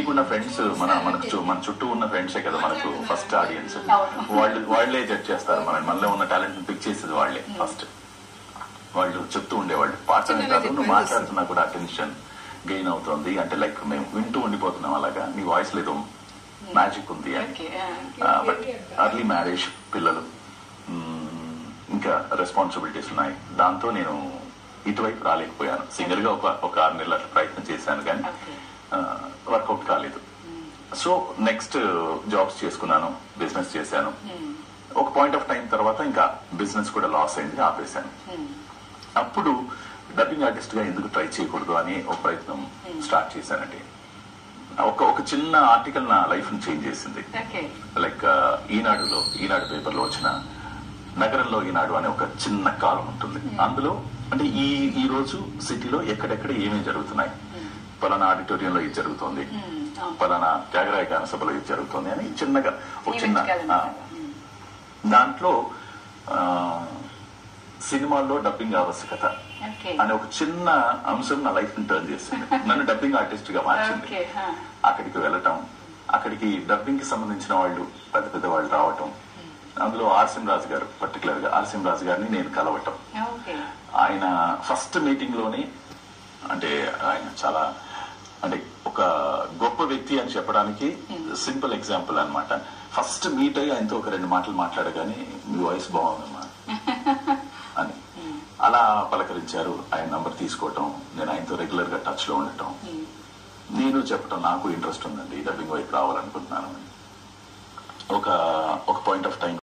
మీకున్న ఫ్రెండ్స్ మన మన చు- మన చుట్టూ ఉన్న ఫ్రెండ్సే కదా మనకు ఫస్ట్ ఆడియన్స్ అవును. వాళ్ళు వాళ్ళే జడ్జ్ చేస్తారు మన మనలో ఉన్న టాలెంట్ పిక్ చేసేది వాళ్ళే ఫస్ట్ వాళ్ళు చెప్తూ ఉండేవాళ్ళు పాటనే చిన్నగా కాదు నువ్వు చెప్పారు మాట్లాడుతున్నా కూడా అటెన్షన్ గెయిన్ అవుతుంది అంటే లైక్ మేము వింటూ ఉండిపోతున్నాం అలాగా నీ వాయిస్ లేదో మ్యాజిక్ ఉంది అని ఓకే బట్ అర్లీ మ్యారేజ్ పిల్లలు మ్మ్, ఇంకా రెస్పాన్సిబిలిటీస్ ఉన్నాయి దాంతో నేను ఇటువైపు రాలేకపోయాను సింగిల్ గా ఒక ఒక ఆరు నెలల ప్రయత్నం చేశాను కానీ ఓకే వర్కౌట్ కాలేదు సో నెక్స్ట్ జాబ్స్ చేసుకున్నాను బిజినెస్ చేశాను ఒక పాయింట్ ఆఫ్ టైం తర్వాత ఇంకా బిజినెస్ కూడా లాస్ అయింది ఆపేశాను అప్పుడు డబ్బింగ్ ఆర్టిస్ట్ గా ఎందుకు ట్రై చేయకూడదు అని ఒక ప్రయత్నం స్టార్ట్ చేశానండి ఒక ఒక చిన్న ఆర్టికల్ నా లైఫ్ ని చేంజ్ చేసింది ఓకే లైక్ ఈనాడులో ఈనాడు పేపర్ లో వచ్చిన నగరంలో ఈనాడు అనే ఒక చిన్న కాలం ఉంటుంది అందులో అంటే ఈ ఈ రోజు సిటీలో ఎక్కడెక్కడ ఏమేమి జరుగుతున్నాయి పలానా ఆడిటోరియంలో ఇది జరుగుతోంది పలానా త్యాగరాయ గాన సభలో ఇది జరుగుతోంది అని చిన్నగా ఒక చిన్న ఆ, దాంట్లో ఆ, సినిమాల్లో డబ్బింగ్ ఆవశ్యకత ఓకే అనే ఒక చిన్న అంశం నా లైఫ్ ని టర్న్ చేసింది నన్ను డబ్బింగ్ ఆర్టిస్ట్ గా మార్చింది ఓకే అక్కడికి వెళ్ళటం అక్కడికి డబ్బింగ్ కి సంబంధించిన వాళ్ళు పెద్ద పెద్ద వాళ్ళు రావటం అందులో ఆర్సిం రాజు గారు పర్టికులర్ గా ఆర్సిం రాజు గారిని నేను కలవటం ఓకే ఆయన ఫస్ట్ మీటింగ్ లోనే అంటే ఆయన చాలా అంటే ఒక గొప్ప వ్యక్తి అని చెప్పడానికి సింపుల్ ఎగ్జాంపుల్ అన్నమాట ఫస్ట్ మీట్ అయ్యి ఆయనతో ఒక రెండు మాటలు మాట్లాడగానే మీ వాయిస్ బాగుందమ్మా అని అలా పలకరించారు ఆయన నంబర్ తీసుకోవటం నేను ఆయనతో రెగ్యులర్ గా టచ్ లో ఉండటం నేను చెప్పటం నాకు ఇంట్రెస్ట్ ఉందండి డబ్బింగ్ వైపు రావాలనుకుంటున్నాను అని. ఒక ఒక పాయింట్ ఆఫ్ టైం